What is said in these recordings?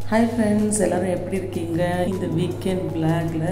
hi friends எல்லோரும் எப்படி இருக்கீங்க இந்த வீக்கெண்ட் பிளாகில்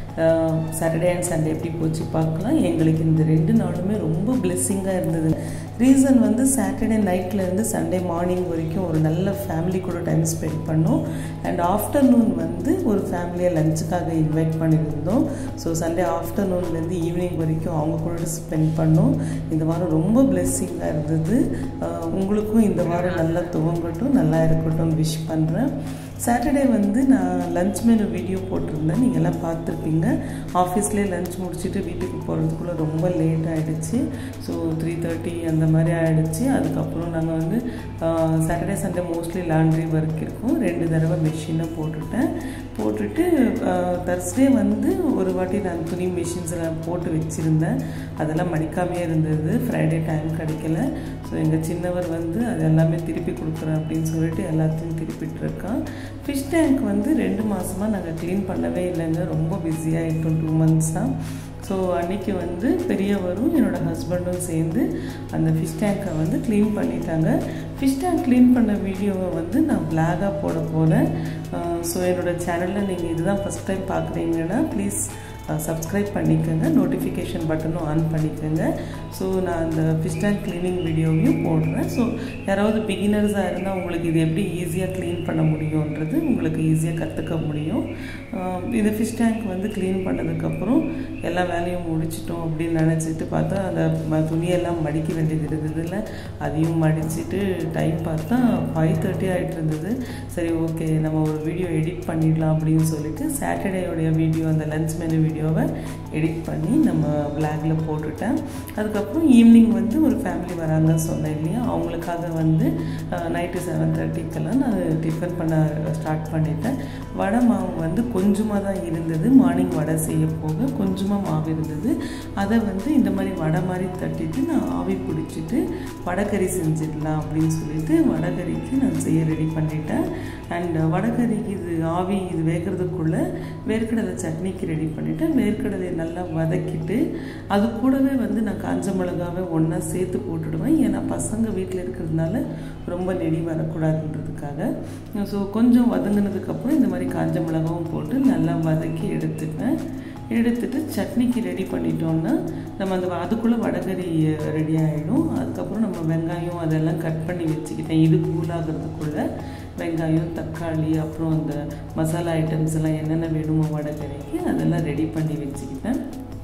சாட்டர்டே அண்ட் சண்டே எப்படி போச்சு பார்க்கலாம் எங்களுக்கு இந்த ரெண்டு நாளுமே ரொம்ப பிளெஸ்ஸிங்காக இருந்தது ரீசன் வந்து சாட்டர்டே நைட்லேருந்து சண்டே மார்னிங் வரைக்கும் ஒரு நல்ல ஃபேமிலி கூட டைம் ஸ்பெண்ட் பண்ணோம் அண்ட் ஆஃப்டர்நூன் வந்து ஒரு ஃபேமிலியை லஞ்சுக்காக இன்வைட் பண்ணியிருந்தோம் ஸோ சண்டே ஆஃப்டர்நூன்லேருந்து ஈவினிங் வரைக்கும் அவங்க கூட ஸ்பெண்ட் பண்ணோம் இந்த வாரம் ரொம்ப பிளெஸ்ஸிங்காக இருந்தது உங்களுக்கும் இந்த வாரம் நல்லா துவங்கட்டும் நல்லா இருக்கட்டும் விஷ் பண்ணுறேன் சாட்டர்டே வந்து நான் லஞ்ச் மெனு வீடியோ போட்டிருந்தேன் நீங்கள் எல்லாம் பார்த்துருப்பீங்க ஆஃபீஸ்லேயே லஞ்ச் முடிச்சுட்டு வீட்டுக்கு போகிறதுக்குள்ளே ரொம்ப லேட் ஆகிடுச்சு ஸோ த்ரீ தேர்ட்டி அந்த மாதிரி ஆகிடுச்சு அதுக்கப்புறம் நாங்கள் வந்து Saturday Sunday mostly laundry work இருக்கும் ரெண்டு தடவை மிஷினை போட்டுட்டேன் போட்டுட்டு தர்ஸ்டே வந்து ஒரு வாட்டி நான் துணி மிஷின்ஸ் எல்லாம் போட்டு வச்சுருந்தேன் அதெல்லாம் மடிக்காமே இருந்தது ஃப்ரைடே டைம் கிடைக்கல ஸோ எங்கள் சின்னவர் வந்து அது எல்லாமே திருப்பி கொடுக்குறேன் அப்படின்னு சொல்லிட்டு எல்லாத்தையும் திருப்பிட்டு இருக்கான் ஃபிஷ் டேங்க் வந்து ரெண்டு மாதமாக நாங்கள் க்ளீன் பண்ணவே இல்லைங்க ரொம்ப பிஸியாகிட்டோம் டூ மந்த்ஸாக ஸோ அன்றைக்கி வந்து பெரியவரும் என்னோடய ஹஸ்பண்டும் சேர்ந்து அந்த ஃபிஷ் டேங்கை வந்து க்ளீன் பண்ணிட்டாங்க ஃபிஷ் டேங்க் க்ளீன் பண்ண வீடியோவை வந்து நான் பிளாகாக போட போகிறேன் ஸோ என்னோடய சேனலில் நீங்கள் இதுதான் ஃபஸ்ட் டைம் பார்க்குறீங்கன்னா ப்ளீஸ் சப்ஸ்கிரைப் பண்ணிக்கோங்க நோட்டிஃபிகேஷன் பட்டனும் ஆன் பண்ணிக்கோங்க ஸோ நான் அந்த ஃபிஷ் டேங்க் க்ளீனிங் வீடியோவையும் போடுறேன் ஸோ யாராவது பிகினர்ஸாக இருந்தால் உங்களுக்கு இது எப்படி ஈஸியாக க்ளீன் பண்ண முடியுன்றது உங்களுக்கு ஈஸியாக கற்றுக்க முடியும் இந்த ஃபிஷ் டேங்க் வந்து க்ளீன் பண்ணதுக்கப்புறம் எல்லா வேலையும் முடிச்சிட்டோம் அப்படின்னு நினச்சிட்டு பார்த்தா அந்த துணியெல்லாம் மடிக்க வேண்டியது இருந்ததில்ல அதையும் மடிச்சுட்டு டைம் பார்த்தா ஃபைவ் தேர்ட்டி ஆகிட்டு இருந்தது சரி ஓகே நம்ம ஒரு வீடியோ எடிட் பண்ணிடலாம் அப்படின்னு சொல்லிட்டு சாட்டர்டேயோடைய வீடியோ அந்த லஞ்ச் மெனு வீடியோவை எடிட் பண்ணி நம்ம பிளாகில் போட்டுட்டேன் அதுக்கப்புறம் ஈவினிங் வந்து ஒரு ஃபேமிலி வராங்கன்னு சொன்னேன் இல்லையா அவங்களுக்காக வந்து நைட்டு செவன் தேர்ட்டிக்கெல்லாம் நான் டிஃபன் பண்ண ஸ்டார்ட் பண்ணிட்டேன் வடை மாவு வந்து கொஞ்சமாக தான் இருந்தது மார்னிங் வடை செய்ய போக கொஞ்சமாக மாவு இருந்தது அதை வந்து இந்த மாதிரி வடை மாதிரி தட்டிட்டு நான் ஆவி பிடிச்சிட்டு வடைக்கறி செஞ்சிடலாம் அப்படின்னு சொல்லிட்டு வடைக்கறிக்கு நான் செய்ய ரெடி பண்ணிட்டேன் அண்ட் வடைக்கறிக்கு இது ஆவி இது வேகிறதுக்குள்ளே வேர்க்கடலை சட்னிக்கு ரெடி பண்ணிவிட்டேன் வேர்க்கடலையை நல்லா வதக்கிட்டு அது கூடவே வந்து நான் காஞ்ச மிளகாவை ஒன்றா சேர்த்து போட்டுடுவேன் ஏன்னா பசங்க வீட்டில் இருக்கிறதுனால ரொம்ப நெடி வரக்கூடாதுன்றதுக்காக ஸோ கொஞ்சம் வதங்கினதுக்கப்புறம் இந்த மாதிரி காஞ்ச மிளகாவும் போட்டு நல்லா வதக்கி எடுத்துப்பேன் எடுத்துட்டு சட்னிக்கு ரெடி பண்ணிட்டோம்னா நம்ம அந்த அதுக்குள்ளே வடகறி ரெடி ஆகிடும் அதுக்கப்புறம் நம்ம வெங்காயம் அதெல்லாம் கட் பண்ணி வச்சுக்கிட்டேன் இது கூலாகிறதுக்குள்ளே வெங்காயம் தக்காளி அப்புறம் அந்த மசாலா ஐட்டம்ஸ் எல்லாம் என்னென்ன வேணுமோ வடகறிக்கு அதெல்லாம் ரெடி பண்ணி வச்சுக்கிட்டேன்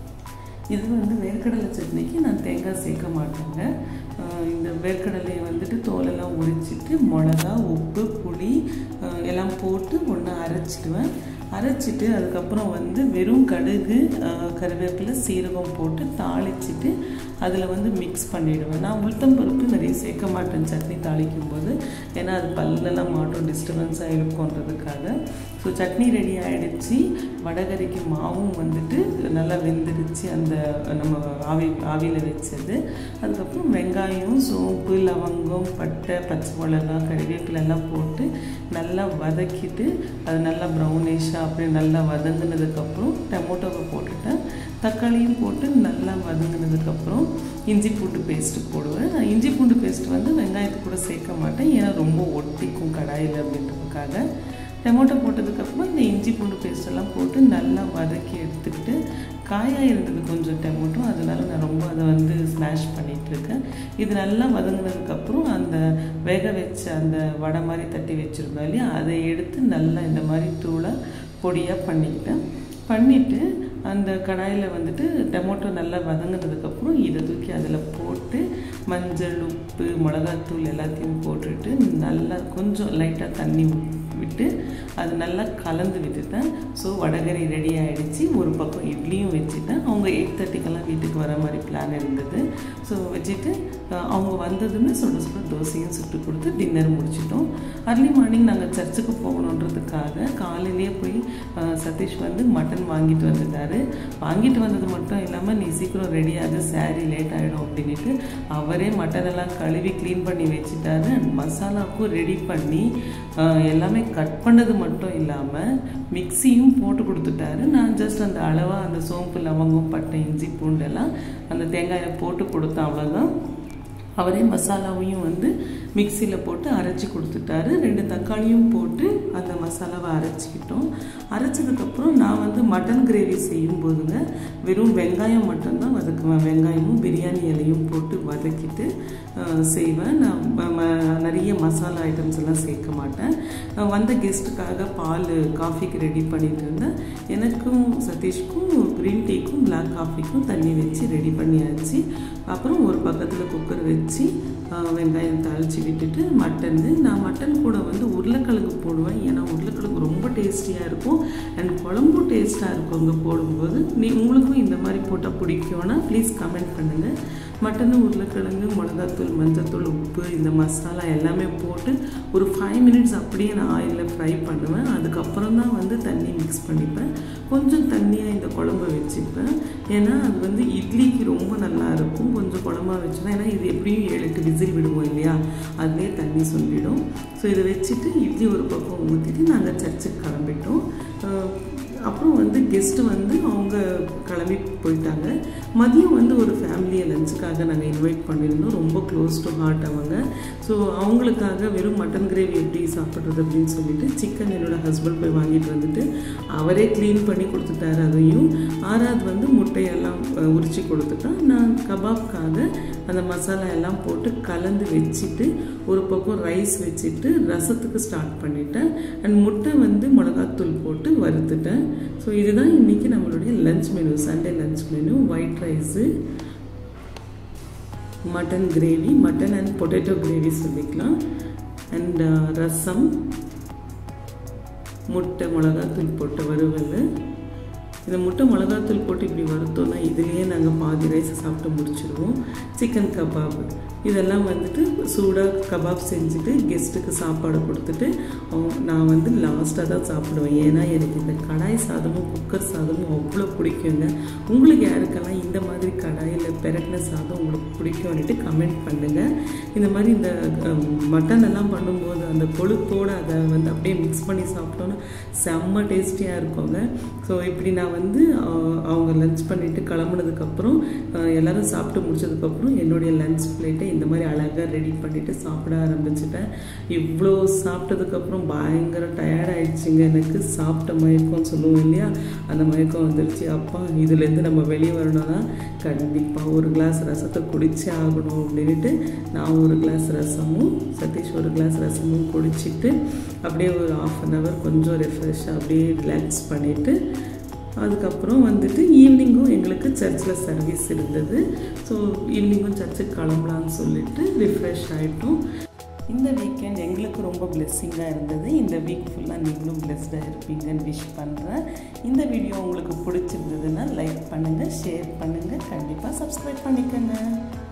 இது வந்து வேர்க்கடலை சட்னிக்கு நான் தேங்காய் சேர்க்க மாட்டேங்க இந்த வேர்க்கடலையை வந்துட்டு தோலெல்லாம் உரிச்சிட்டு மிளகா உப்பு புளி எல்லாம் போட்டு ஒன்றா அரைச்சிடுவேன் அரைச்சிட்டு அதுக்கப்புறம் வந்து வெறும் கடுகு கருவேப்பிலை சீரகம் போட்டு தாளிச்சிட்டு அதில் வந்து மிக்ஸ் பண்ணிவிடுவேன் நான் உளுத்தம் பருப்பு நிறைய சேர்க்க மாட்டேன் சட்னி தாளிக்கும் போது ஏன்னா அது பல்லெல்லாம் மாட்டோம் டிஸ்டர்பன்ஸாக இருக்கும்ன்றதுக்காக ஸோ சட்னி ரெடி ஆகிடுச்சு வடகறிக்கு மாவும் வந்துட்டு நல்லா வெந்துடுச்சு அந்த நம்ம ஆவி ஆவியில் வச்சது அதுக்கப்புறம் வெங்காயம் சோம்பு லவங்கம் பட்டை பச்சை மிளகா கறிவேப்பிலை எல்லாம் போட்டு நல்லா வதக்கிட்டு அது நல்லா ப்ரௌனிஷாக அப்படியே நல்லா வதங்கினதுக்கப்புறம் டொமேட்டோவை போட்டுட்டேன் தக்காளியும் போட்டு நல்லா வதங்கினதுக்கப்புறம் இஞ்சி பூண்டு பேஸ்ட்டு போடுவேன் நான் இஞ்சி பூண்டு பேஸ்ட் வந்து வெங்காயத்து கூட சேர்க்க மாட்டேன் ஏன்னா ரொம்ப ஒட்டிக்கும் கடாயில் அப்படின்றதுக்காக டொமேட்டோ போட்டதுக்கப்புறம் இந்த இஞ்சி பூண்டு பேஸ்டெல்லாம் போட்டு நல்லா வதக்கி எடுத்துக்கிட்டு காயாக இருந்தது கொஞ்சம் டொமேட்டோ அதனால நான் ரொம்ப அதை வந்து ஸ்மாஷ் பண்ணிகிட்ருக்கேன் இது நல்லா வதங்கினதுக்கப்புறம் அந்த வேக வச்ச அந்த வடை மாதிரி தட்டி வச்சுருந்தோம் இல்லையா அதை எடுத்து நல்லா இந்த மாதிரி தூளாக பொடியாக பண்ணிக்கிட்டேன் பண்ணிவிட்டு அந்த கடாயில் வந்துட்டு டொமேட்டோ நல்லா வதங்கினதுக்கப்புறம் இதை தூக்கி அதில் போட்டு மஞ்சள் உப்பு மிளகாத்தூள் எல்லாத்தையும் போட்டுட்டு நல்லா கொஞ்சம் லைட்டாக தண்ணி விட்டு அது நல்லா கலந்து விட்டுட்டேன் ஸோ வடகறி ரெடி ஆகிடுச்சு ஒரு பக்கம் இட்லியும் வச்சுட்டேன் அவங்க எயிட் தேர்ட்டிக்கெல்லாம் வீட்டுக்கு வர மாதிரி பிளான் இருந்தது ஸோ வச்சுட்டு அவங்க வந்ததுமே சுட சுட தோசையும் சுட்டு கொடுத்து டின்னர் முடிச்சிட்டோம் அர்லி மார்னிங் நாங்கள் சர்ச்சுக்கு போகணுன்றதுக்காக காலையிலேயே போய் சதீஷ் வந்து மட்டன் வாங்கிட்டு வந்துட்டார் வாங்கிட்டு வந்தது மட்டும் இல்லாமல் நீ சீக்கிரம் ரெடியாக சாரி லேட் ஆகிடும் அப்படின்ட்டு அவரே மட்டன் எல்லாம் கழுவி க்ளீன் பண்ணி வச்சுட்டாரு மசாலாவுக்கும் ரெடி பண்ணி எல்லாமே கட் பண்ணது மட்டும் இல்லாமல் மிக்சியும் போட்டு கொடுத்துட்டாரு நான் ஜஸ்ட் அந்த அளவாக அந்த சோம்பு லவங்கம் பட்டை இஞ்சி பூண்டெல்லாம் அந்த தேங்காயை போட்டு கொடுத்தேன் அவ்வளோதான் அவரே மசாலாவையும் வந்து மிக்சியில் போட்டு அரைச்சி கொடுத்துட்டாரு ரெண்டு தக்காளியும் போட்டு அந்த மசாலாவை அரைச்சிக்கிட்டோம் அரைச்சதுக்கப்புறம் நான் வந்து மட்டன் கிரேவி செய்யும் போதுங்க வெறும் வெங்காயம் மட்டும்தான் வதக்குவேன் வெங்காயமும் பிரியாணி இலையும் போட்டு வதக்கிட்டு செய்வேன் நான் நிறைய மசாலா ஐட்டம்ஸ் எல்லாம் சேர்க்க மாட்டேன் வந்த கெஸ்ட்டுக்காக பால் காஃபிக்கு ரெடி பண்ணிட்டு இருந்தேன் எனக்கும் சதீஷ்க்கும் க்ரீன் டீக்கும் பிளாக் காஃபிக்கும் தண்ணி வச்சு ரெடி பண்ணியாச்சு அப்புறம் ஒரு பக்கத்தில் குக்கர் வச்சு வெங்காயம் தாளித்து விட்டுட்டு மட்டன் நான் மட்டன் கூட வந்து உருளைக்கிழங்கு போடுவேன் ஏன்னா உருளைக்கிழங்கு ரொம்ப டேஸ்டியாக இருக்கும் அண்ட் குழம்பும் டேஸ்ட்டாக இருக்கும் அங்கே போடும்போது நீ உங்களுக்கும் இந்த மாதிரி போட்டால் பிடிக்கும்னா ப்ளீஸ் கமெண்ட் பண்ணுங்கள் மட்டனு உருளைக்கிழங்கு மிளகாத்தூள் மஞ்சத்தூள் உப்பு இந்த மசாலா எல்லாமே போட்டு ஒரு ஃபைவ் மினிட்ஸ் அப்படியே நான் ஆயிலில் ஃப்ரை பண்ணுவேன் அதுக்கப்புறம் தான் வந்து தண்ணி மிக்ஸ் பண்ணிப்பேன் கொஞ்சம் தண்ணியாக இந்த குழம்பு வச்சுப்பேன் ஏன்னா அது வந்து இட்லிக்கு ரொம்ப நல்லா இருக்கும் கொஞ்சம் குழம்பா வச்சுனா ஏன்னா இது எப்படியும் ஏழு எட்டு விசில் விடுவோம் இல்லையா அதுலேயே தண்ணி சொல்லிடும் ஸோ இதை வச்சுட்டு இட்லி ஒரு பக்கம் ஊற்றிட்டு நாங்கள் சர்ச்சுக்கு கிளம்பிட்டோம் அப்புறம் வந்து கெஸ்ட்டு வந்து அவங்க கிளம்பி போயிட்டாங்க மதியம் வந்து ஒரு ஃபேமிலியை லஞ்சுக்காக நாங்கள் இன்வைட் பண்ணியிருந்தோம் ரொம்ப க்ளோஸ் டு ஹார்ட் அவங்க ஸோ அவங்களுக்காக வெறும் மட்டன் கிரேவி எப்படி சாப்பிட்றது அப்படின்னு சொல்லிட்டு சிக்கன் என்னோடய ஹஸ்பண்ட் போய் வாங்கிட்டு வந்துட்டு அவரே க்ளீன் பண்ணி கொடுத்துட்டாரு அதையும் ஆறாவது வந்து முட்டையெல்லாம் உரிச்சு கொடுத்துட்டா நான் கபாப்காக அந்த மசாலா எல்லாம் போட்டு கலந்து வச்சுட்டு ஒரு பக்கம் ரைஸ் வச்சுட்டு ரசத்துக்கு ஸ்டார்ட் பண்ணிட்டேன் அண்ட் முட்டை வந்து மிளகாத்தூள் போட்டு வறுத்துட்டேன் ஸோ இதுதான் இன்றைக்கி நம்மளுடைய lunch menu Sunday lunch menu white rice mutton gravy mutton and potato gravy சொல்லிக்கலாம் அண்ட் ரசம் முட்டை மிளகாத்தூள் போட்ட வறுவல் இந்த முட்டை மிளகாத்தூள் போட்டு இப்படி வறுத்தோன்னா இதுலேயே நாங்கள் பாதி ரைஸ் சாப்பிட்டு முடிச்சிடுவோம் சிக்கன் கபாப் இதெல்லாம் வந்துட்டு சூடாக கபாப் செஞ்சுட்டு கெஸ்ட்டுக்கு சாப்பாடு கொடுத்துட்டு நான் வந்து லாஸ்ட்டாக தான் சாப்பிடுவேன் ஏன்னா எனக்கு இந்த கடாய் சாதமும் குக்கர் சாதமும் அவ்வளோ பிடிக்குங்க உங்களுக்கு யாருக்கெல்லாம் இந்த மாதிரி கடாயில் பெரட்டின சாதம் உங்களுக்கு பிடிக்கும்னுட்டு கமெண்ட் பண்ணுங்கள் இந்த மாதிரி இந்த மட்டன் எல்லாம் பண்ணும்போது அந்த கொழுப்போடு அதை வந்து அப்படியே மிக்ஸ் பண்ணி சாப்பிட்டோன்னா செம்ம டேஸ்டியாக இருக்குங்க ஸோ இப்படி நான் வந்து அவங்க லஞ்ச் பண்ணிவிட்டு கிளம்புனதுக்கப்புறம் எல்லோரும் சாப்பிட்டு முடிச்சதுக்கப்புறம் என்னுடைய லஞ்ச் பிளேட்டை இந்த மாதிரி அழகாக ரெடி பண்ணிவிட்டு சாப்பிட ஆரம்பிச்சிட்டேன் இவ்வளோ சாப்பிட்டதுக்கப்புறம் பயங்கர டயர்ட் ஆயிடுச்சுங்க எனக்கு சாப்பிட்ட மயக்கம்னு சொல்லுவோம் இல்லையா அந்த மயக்கம் வந்துருச்சு அப்பா இதுலேருந்து நம்ம வெளியே வரணும்னா கண்டிப்பாக ஒரு கிளாஸ் ரசத்தை குடிச்சே ஆகணும் அப்படின்ட்டு நான் ஒரு கிளாஸ் ரசமும் சதீஷ் ஒரு கிளாஸ் ரசமும் குடிச்சிட்டு அப்படியே ஒரு ஆஃப் அன் ஹவர் கொஞ்சம் ரெஃப்ரெஷ்ஷாக அப்படியே ரிலாக்ஸ் பண்ணிவிட்டு அதுக்கப்புறம் வந்துட்டு ஈவினிங்கும் எங்களுக்கு சர்ச்சில் சர்வீஸ் இருந்தது ஸோ ஈவினிங்கும் சர்ச்சுக்கு கிளம்பலான்னு சொல்லிட்டு ரிஃப்ரெஷ் ஆகிட்டோம் இந்த வீக்கெண்ட் எங்களுக்கு ரொம்ப பிளெஸ்ஸிங்காக இருந்தது இந்த வீக் ஃபுல்லாக நீங்களும் பிளெஸ்டாக இருப்பீங்கன்னு விஷ் பண்ணுறேன் இந்த வீடியோ உங்களுக்கு பிடிச்சிருந்ததுன்னா லைக் பண்ணுங்கள் ஷேர் பண்ணுங்கள் கண்டிப்பாக சப்ஸ்கிரைப் பண்ணிக்கோங்க